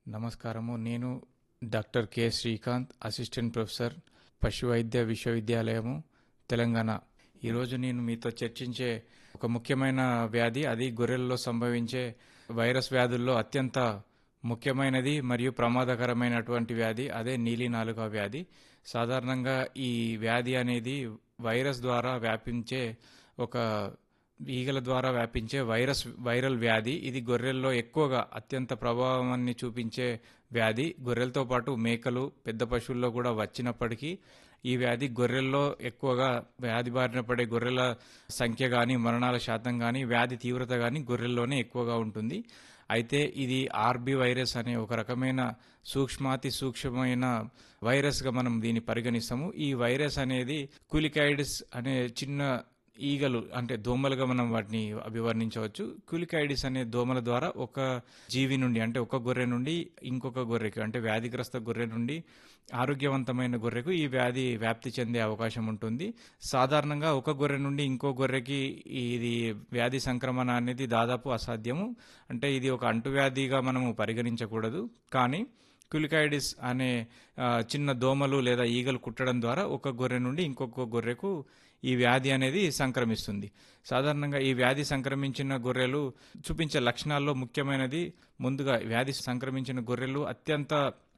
నమస్కారము నేను doctor K Srikanth assistant professor పశు వైద్య విశ్వవిద్యాలయము తెలంగాణ ఈరోజు నేను మీతో చర్చించే ఒక ముఖ్యమైన వ్యాధి అది గొర్రెల్లో సంభవించే వైరస్ వ్యాధుల్లో అత్యంత ముఖ్యమైనది మరియు ప్రమాదకరమైనటువంటి వ్యాధి అదే నీలి నాలుక వ్యాధి సాధారణంగా ఈ వ్యాధి అనేది వైరస్ ద్వారా వ్యాపించే ఒక ఈగల ద్వారా వ్యాపించే వైరస్ వైరల్ వ్యాధి ఇది గొర్రెల్లో ఎక్కువగా అత్యంత ప్రభావాన్ని చూపించే వ్యాధి గొర్రెలతో పాటు మేకలు పెద్ద పశువుల్లో కూడా వచ్చినప్పటికీ ఈ వ్యాధి గొర్రెల్లో ఎక్కువగా వ్యాధి బారిన పడే గొర్రెల సంఖ్య కానీ మరణాల శాతం కానీ వ్యాధి తీవ్రత కానీ గొర్రెల్లోనే ఎక్కువగా ఉంటుంది అయితే ఇది ఆర్బి వైరస్ అనే ఒక రకమైన సూక్ష్మాతి సూక్ష్మమైన వైరస్గా మనం దీన్ని పరిగణిస్తాము ఈ వైరస్ అనేది కులికైడిస్ అనే చిన్న ఈగలు అంటే దోమలుగా మనం వాటిని అభివర్ణించవచ్చు క్యూలికైడిస్ అనే దోమల ద్వారా ఒక జీవి నుండి అంటే ఒక గొర్రె నుండి ఇంకొక గొర్రెకి అంటే వ్యాధిగ్రస్త గొర్రె నుండి ఆరోగ్యవంతమైన గొర్రెకు ఈ వ్యాధి వ్యాప్తి చెందే అవకాశం ఉంటుంది సాధారణంగా ఒక గొర్రె నుండి ఇంకో గొర్రెకి ఇది వ్యాధి సంక్రమణ అనేది దాదాపు అసాధ్యము అంటే ఇది ఒక అంటువ్యాధిగా మనము పరిగణించకూడదు కానీ క్యులికైడిస్ అనే చిన్న దోమలు లేదా ఈగలు కుట్టడం ద్వారా ఒక గొర్రె నుండి ఇంకొక గొర్రెకు ఈ వ్యాధి అనేది సంక్రమిస్తుంది సాధారణంగా ఈ వ్యాధి సంక్రమించిన గొర్రెలు చూపించే లక్షణాల్లో ముఖ్యమైనది ముందుగా వ్యాధి సంక్రమించిన గొర్రెలు అత్యంత